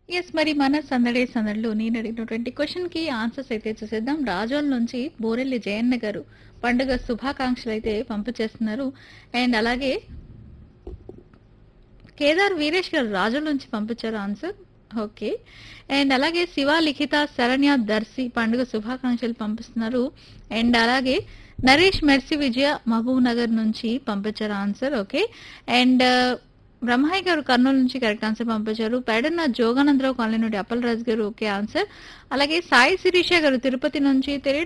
yes మరి మన సందడే సందడిలో నేను అడిగినటువంటి క్వశ్చన్ కి ఆన్సర్స్ అయితే చూసేద్దాం రాజోల్ నుంచి బోరెల్లి జయన్న గారు పండుగ శుభాకాంక్షలు అయితే పంపించేస్తున్నారు అండ్ అలాగే కేదార్ వీరేష్ గారు రాజుల నుంచి పంపించారు ఆన్సర్ ఓకే అండ్ అలాగే శివ లిఖిత శరణ్య దర్శి పండుగ శుభాకాంక్షలు పంపిస్తున్నారు అండ్ అలాగే నరేష్ మెర్సి విజయ మహబూబ్ నగర్ నుంచి పంపించారు ఆన్సర్ ఓకే అండ్ బ్రహ్మయ్య గారు కర్నూలు నుంచి కరెక్ట్ ఆన్సర్ పంపించారు పేడన్న జోగానందరావు కాలనీ నుండి అప్పల్ రాజు గారు ఓకే ఆన్సర్ అలాగే సాయి శిరీష గారు తిరుపతి నుంచి తెలియడం